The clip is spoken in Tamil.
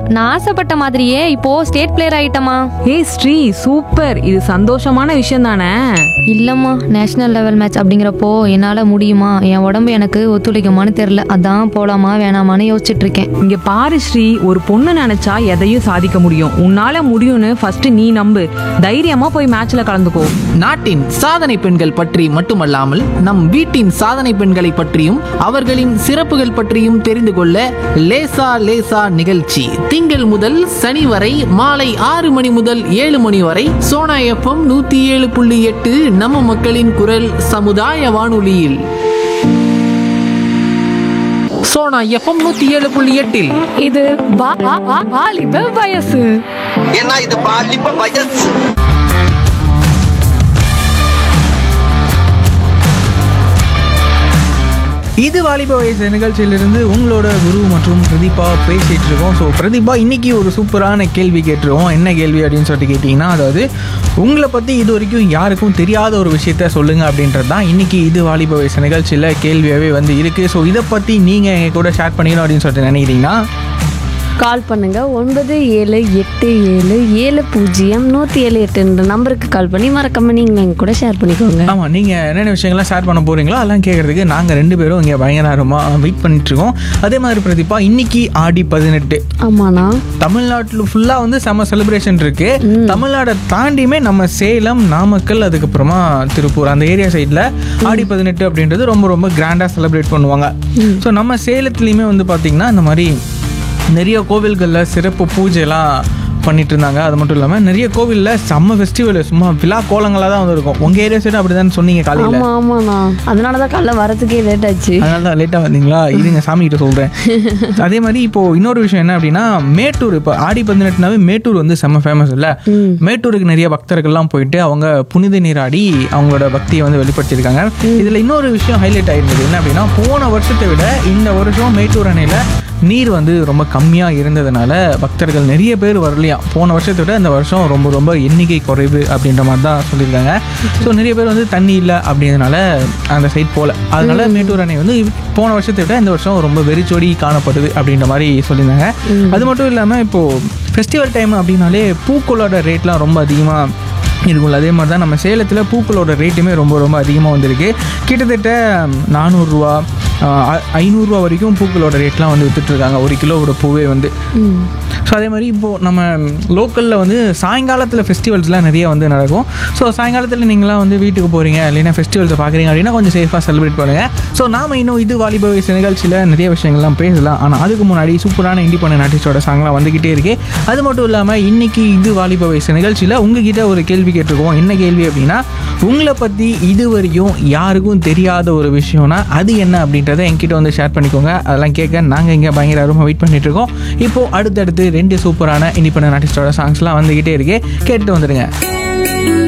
நான் ஆசைப்பட்ட மாதிரியே இப்போ ஸ்டேட் பிளேயர் ஆயிட்டமா ஏய் ஸ்ரீ சூப்பர் இது சந்தோஷமான விஷயம் தானே இல்லம்மா நேஷனல் லெவல் மேட்ச் அப்படிங்கிறப்போ என்னால முடியுமா என் உடம்பு எனக்கு ஒத்துழைக்குமான்னு தெரியல அதான் போலாமா வேணாமான்னு யோசிச்சுட்டு இருக்கேன் இங்க பாரு ஸ்ரீ ஒரு பொண்ணு நினைச்சா எதையும் சாதிக்க முடியும் உன்னால முடியும்னு ஃபர்ஸ்ட் நீ நம்பு தைரியமா போய் மேட்ச்ல கலந்துக்கோ நாட்டின் சாதனை பெண்கள் பற்றி மட்டுமல்லாமல் நம் வீட்டின் சாதனை பெண்களை பற்றியும் அவர்களின் சிறப்புகள் பற்றியும் தெரிந்து கொள்ள லேசா லேசா நிகழ்ச்சி திங்கள் முதல் சனி வரை மாலை ஆறு மணி முதல் ஏழு மணி வரை சோனா எஃப்எம் நூத்தி ஏழு புள்ளி எட்டு நம்ம மக்களின் குரல் சமுதாய வானொலியில் சோனா எஃப்எம் நூத்தி ஏழு புள்ளி எட்டில் இது வா- வா- வா- வாலிப வயசு ஏன்னா இது பாலிப்ப வயசு இது வாலிப வயசு நிகழ்ச்சியிலிருந்து உங்களோட குரு மற்றும் பிரதீபா பேசிட்டு இருக்கோம் ஸோ பிரதீபா இன்னைக்கு ஒரு சூப்பரான கேள்வி கேட்டுருவோம் என்ன கேள்வி அப்படின்னு சொல்லிட்டு கேட்டிங்கன்னா அதாவது உங்களை பற்றி இது வரைக்கும் யாருக்கும் தெரியாத ஒரு விஷயத்த சொல்லுங்க அப்படின்றது தான் இன்னைக்கு இது வாலிப வயசு நிகழ்ச்சியில் கேள்வியாகவே வந்து இருக்குது ஸோ இதை பற்றி நீங்கள் எங்கள் கூட ஷேர் பண்ணிக்கணும் அப்படின்னு சொல்லிட்டு நினைக்கிறீங்கன்னா கால் பண்ணுங்க ஒன்பது ஏழு எட்டு ஏழு ஏழு பூஜ்ஜியம் நூற்றி ஏழு எட்டுன்ற நம்பருக்கு கால் பண்ணி மறக்காம நீங்கள் எங்க கூட ஷேர் பண்ணிக்கோங்க ஆமாம் நீங்கள் என்னென்ன விஷயங்கள்லாம் ஷேர் பண்ண போகிறீங்களோ அதெல்லாம் கேட்குறதுக்கு நாங்கள் ரெண்டு பேரும் இங்கே பயங்கரமாக வெயிட் பண்ணிட்டு இருக்கோம் அதே மாதிரி பிரதீபா இன்னைக்கு ஆடி பதினெட்டு ஆமாண்ணா தமிழ்நாட்டில் ஃபுல்லாக வந்து செம செலிப்ரேஷன் இருக்கு தமிழ்நாடை தாண்டியுமே நம்ம சேலம் நாமக்கல் அதுக்கப்புறமா திருப்பூர் அந்த ஏரியா சைடில் ஆடி பதினெட்டு அப்படின்றது ரொம்ப ரொம்ப கிராண்டாக செலிப்ரேட் பண்ணுவாங்க ஸோ நம்ம சேலத்துலேயுமே வந்து பார்த்திங்கன்னா இந்த மாதிரி நிறைய கோவில்களில் சிறப்பு பூஜைலாம் பண்ணிட்டு இருந்தாங்க அது மட்டும் இல்லாமல் நிறைய கோவிலில் செம்ம ஃபெஸ்டிவல் சும்மா விழா கோலங்களாக தான் வந்து இருக்கும் உங்கள் ஏரியா சைடு அப்படி சொன்னீங்க காலையில் ஆமா ஆமாண்ணா அதனால தான் காலைல வரதுக்கே லேட் ஆச்சு அதனால தான் லேட்டாக வந்தீங்களா இருங்க சாமி கிட்ட சொல்கிறேன் அதே மாதிரி இப்போ இன்னொரு விஷயம் என்ன அப்படின்னா மேட்டூர் இப்போ ஆடி பதினெட்டுனாவே மேட்டூர் வந்து செம்ம ஃபேமஸ் இல்லை மேட்டூருக்கு நிறைய பக்தர்கள்லாம் போயிட்டு அவங்க புனித நீராடி அவங்களோட பக்தியை வந்து வெளிப்படுத்தியிருக்காங்க இதில் இன்னொரு விஷயம் ஹைலைட் ஆயிருந்தது என்ன அப்படின்னா போன வருஷத்தை விட இந்த வருஷம் மேட்டூர் அணையில் நீர் வந்து ரொம்ப கம்மியாக இருந்ததுனால பக்தர்கள் நிறைய பேர் வரலையாம் போன வருஷத்தை விட இந்த வருஷம் ரொம்ப ரொம்ப எண்ணிக்கை குறைவு அப்படின்ற மாதிரி தான் சொல்லியிருக்காங்க ஸோ நிறைய பேர் வந்து தண்ணி இல்லை அப்படின்றதுனால அந்த சைட் போகல அதனால மேட்டூர் அணை வந்து இவ்- போன வருஷத்தை விட இந்த வருஷம் ரொம்ப வெறிச்சோடி காணப்படுது அப்படின்ற மாதிரி சொல்லியிருந்தாங்க அது மட்டும் இல்லாமல் இப்போது ஃபெஸ்டிவல் டைம் அப்படின்னாலே பூக்களோட ரேட்லாம் ரொம்ப அதிகமாக இருக்கும்ல அதே மாதிரி தான் நம்ம சேலத்தில் பூக்களோட ரேட்டுமே ரொம்ப ரொம்ப அதிகமாக வந்திருக்கு கிட்டத்தட்ட நானூறுரூவா ஐநூறுரூவா வரைக்கும் பூக்களோட ரேட்லாம் வந்து வித்துட்ருக்காங்க ஒரு கிலோவோட பூவே வந்து ஸோ அதே மாதிரி இப்போது நம்ம லோக்கலில் வந்து சாயங்காலத்தில் ஃபெஸ்டிவல்ஸ்லாம் நிறைய வந்து நடக்கும் ஸோ சாயங்காலத்தில் நீங்களாம் வந்து வீட்டுக்கு போகிறீங்க இல்லைன்னா ஃபெஸ்டிவல்ஸை பார்க்குறீங்க அப்படின்னா கொஞ்சம் சேஃபாக செலிப்ரேட் பண்ணுங்கள் ஸோ நாம இன்னும் இது வாலிப வயசு நிகழ்ச்சியில் நிறைய விஷயங்கள்லாம் பேசலாம் ஆனால் அதுக்கு முன்னாடி சூப்பரான இண்டிபெண்டன்ட் ஆர்டிஸ்டோட சாங்லாம் வந்துக்கிட்டே இருக்கு அது மட்டும் இல்லாமல் இன்னைக்கு இது வாலிப வயசு நிகழ்ச்சியில் உங்ககிட்ட ஒரு கேள்வி கேட்டிருக்கோம் என்ன கேள்வி அப்படின்னா உங்களை பற்றி இது வரைக்கும் யாருக்கும் தெரியாத ஒரு விஷயம்னா அது என்ன அப்படின்றத என்கிட்ட வந்து ஷேர் பண்ணிக்கோங்க அதெல்லாம் கேட்க நாங்கள் இங்கே பயங்கர அருமை வெயிட் பண்ணிட்டு இருக்கோம் இப்போ அடுத்தடுத்து ரெண்டு சூப்பரான இண்டிபெண்டன்ட் ஆர்டிஸ்டோட சாங்ஸ்லாம் வந்துக்கிட்டே இருக்கு கேட்டு வந்துடுங்க